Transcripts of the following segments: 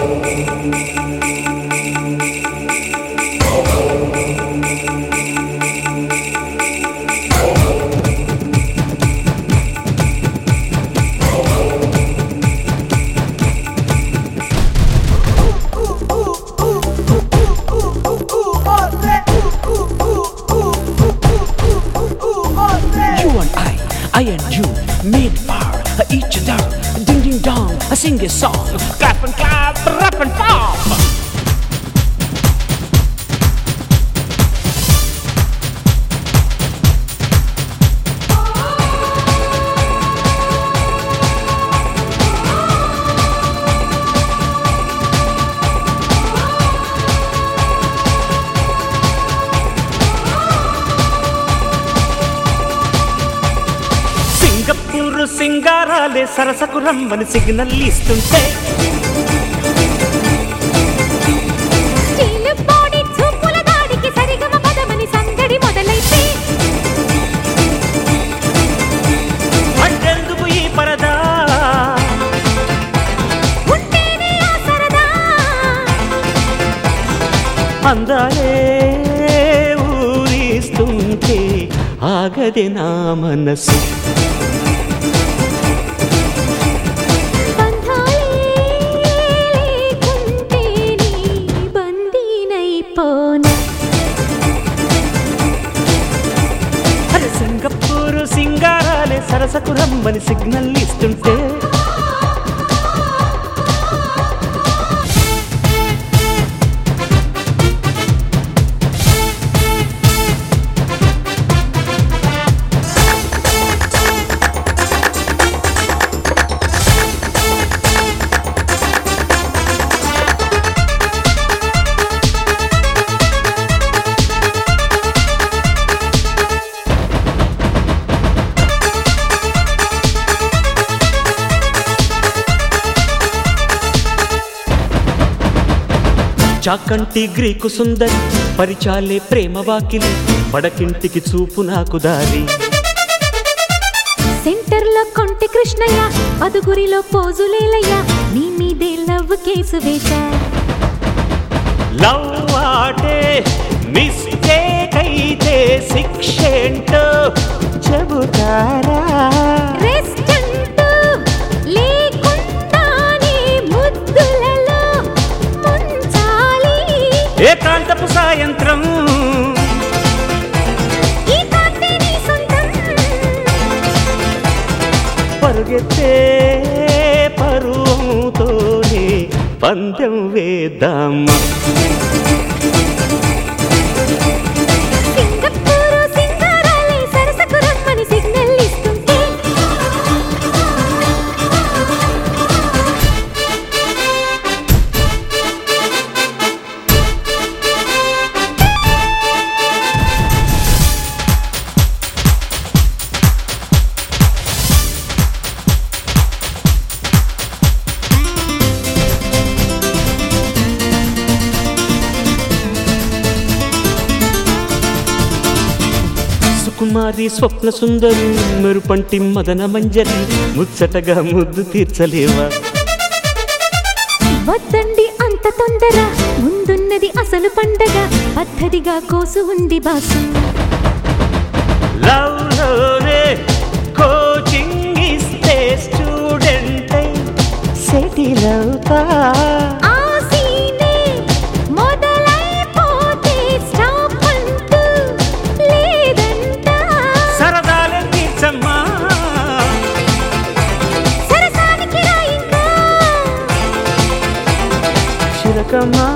You and I, I and you, made power, each other, ding ding dong, I sing a song, clap and clap, rap and pop. Singapore సింగారాలే సరసకు రమ్మని signal ఇస్తుంటే steel body చూపుల దాడికి సరిగమ పదమని సందడి మొదలైతే అడ్డెందుకు ఈ పరదా ఉంటేనే ఆ సరదా అందాలే ఊరిస్తుంటే ఆగదే నా మనసు బంధాలే లేకుంటే నీ బందీనైపోనా అరే సింగపూర్ సింగారాలే సరసకు రమ్మని సిగ్నల్ ఇస్తుంటే చాకంటి గ్రీకు సుందరి పరిచాలే ప్రేమ వాకిలి పడకింటికి చూపు నాకు దారి సెంటర్ లో కొంటి కృష్ణయ్య పదుగురిలో పోజులేలయ్య నీ మీదే లవ్ కేసు వేశా లవ్ ఆటే మిస్టేక్ అయితే శిక్ష ఏంటో చెబుతారా రెస్ట్ అంటూ లేకుండానే ముద్దులలో ముంచాలి ఏకాంతపు సాయంత్రం ఈ కాంతే నీ సొంతం పరుగెత్తే పరువుతోనే పందెం వేద్దామా సింగపూరు సింగారాలే సరసకు రమ్మని సిగ్నల్ ఇస్తుంటే సుకుమారి స్వప్న సుందరి మెరుపంటి మదన మంజరి ముచ్చటగా ముద్దు తీర్చలేవా వద్దండి అంత తొందర ముందున్నది అసలు పండగ పద్ధతిగా కోసు ఉంది బాసు లవ్ లోనే కోచింగ్ ఇస్తే స్టూడెంట్ సెటిల్ అవుతా ఆ సీనే మొదలైపోతే స్టాప్ అంటూ లేదంట సరదాలే తీర్చమ్మా సరసానికి రా ఇంకా చిలకమా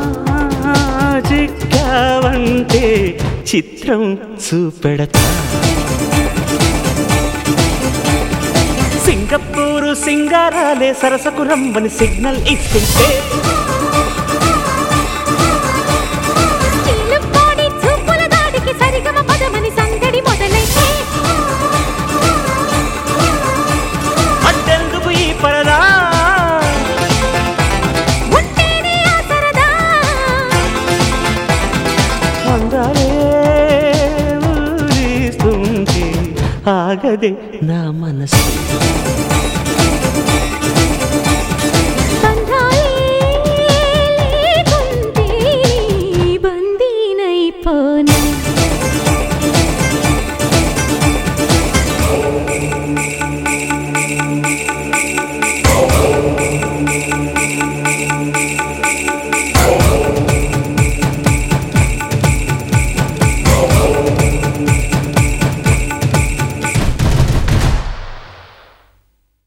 చిక్కావంటే చిత్రం చూపెడతా సింగపూరు సింగారాలే సరసకు రమ్మని సిగ్నల్ ఇస్తుంటే స్టీల్ బాడీ చూపుల దాడికి సరిగమ పదమని సందడి మొదలైతే అడ్డెందుకు ఈ పరదా ఉంటేనే ఆ సరదా అందాలే ఊరిస్తుంటే ఆగదే నా మనసు